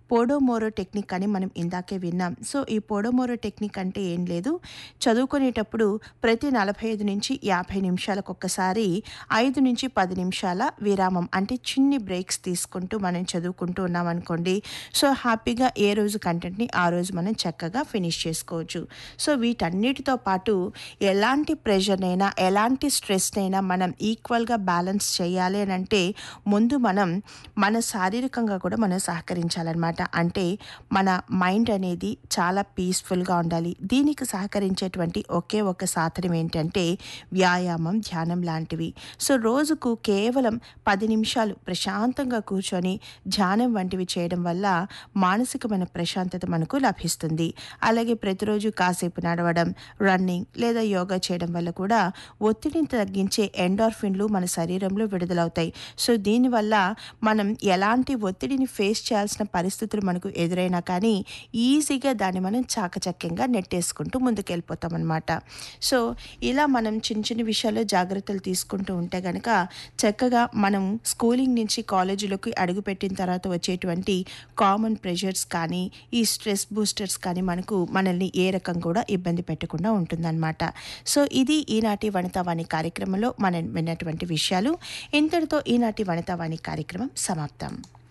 పోడోమోరో technique అని మనం ఇందాకే విన్నాం సో ఈ పోడోమోరో టెక్నిక్ అంటే ఏం లేదు చదువుకునేటప్పుడు ప్రతి నలభై ఐదు నుంచి యాభై నిమిషాలకు ఒక్కసారి ఐదు నుంచి పది నిమిషాల విరామం అంటే చిన్ని బ్రేక్స్ తీసుకుంటూ మనం చదువుకుంటూ ఉన్నాం అనుకోండి సో హ్యాపీగా ఏ రోజు కంటెంట్ని ఆ రోజు మనం చక్కగా ఫినిష్ చేసుకోవచ్చు సో వీటన్నిటితో పాటు ఎలాంటి ప్రెషర్నైనా ఎలాంటి స్ట్రెస్నైనా మనం ఈక్వల్గా బ్యాలెన్స్ చేయాలి అని అంటే ముందు మనం మన శారీరకంగా కూడా మనం సహకరించాలన్నమాట అంటే మన మైండ్ అనేది చాలా పీస్ఫుల్గా ఉండాలి దీనికి సహకరించేటువంటి ఒకే ఒక సాధనం ఏంటంటే వ్యాయామం ధ్యానం లాంటివి సో రోజుకు కేవలం పది నిమిషాలు ప్రశాంతంగా కూర్చొని ధ్యానం వంటివి చేయడం వల్ల మానసికమైన ప్రశాంతత మనకు లభిస్తుంది అలాగే ప్రతిరోజు కాసేపు నడవడం రన్నింగ్ లేదా యోగా చేయడం వల్ల కూడా ఒత్తిడిని తగ్గించే ఎండార్ఫిన్లు మన శరీరంలో విడుదలవుతాయి సో దీనివల్ల మనం ఎలాంటి ఒత్తిడిని ఫేస్ చేయాల్సిన పరిస్థితులు మనకు ఎదురైనా కానీ ఈజీగా దాన్ని మనం చాకచక్యంగా నెట్టేసుకుంటూ ముందుకెళ్ళిపోతాం అనమాట సో ఇలా మనం చిన్న చిన్న విషయాల్లో జాగ్రత్తలు తీసుకుంటూ ఉంటే కనుక చక్కగా మనం స్కూలింగ్ నుంచి కాలేజీలోకి అడుగుపెట్టిన తర్వాత వచ్చేటువంటి కామన్ ప్రెషర్స్ కానీ ఈ స్ట్రెస్ బూస్టర్స్ కానీ మనకు మనల్ని ఏ రకం కూడా ఇబ్బంది పెట్టకుండా ఉంటుందన్నమాట సో ఇది ఈనాటి వనితావాణి కార్యక్రమంలో మనం విన్నటువంటి విషయాలు ఇంతటితో ఈనాటి వనితావాణి కార్యక్రమం సమాప్తం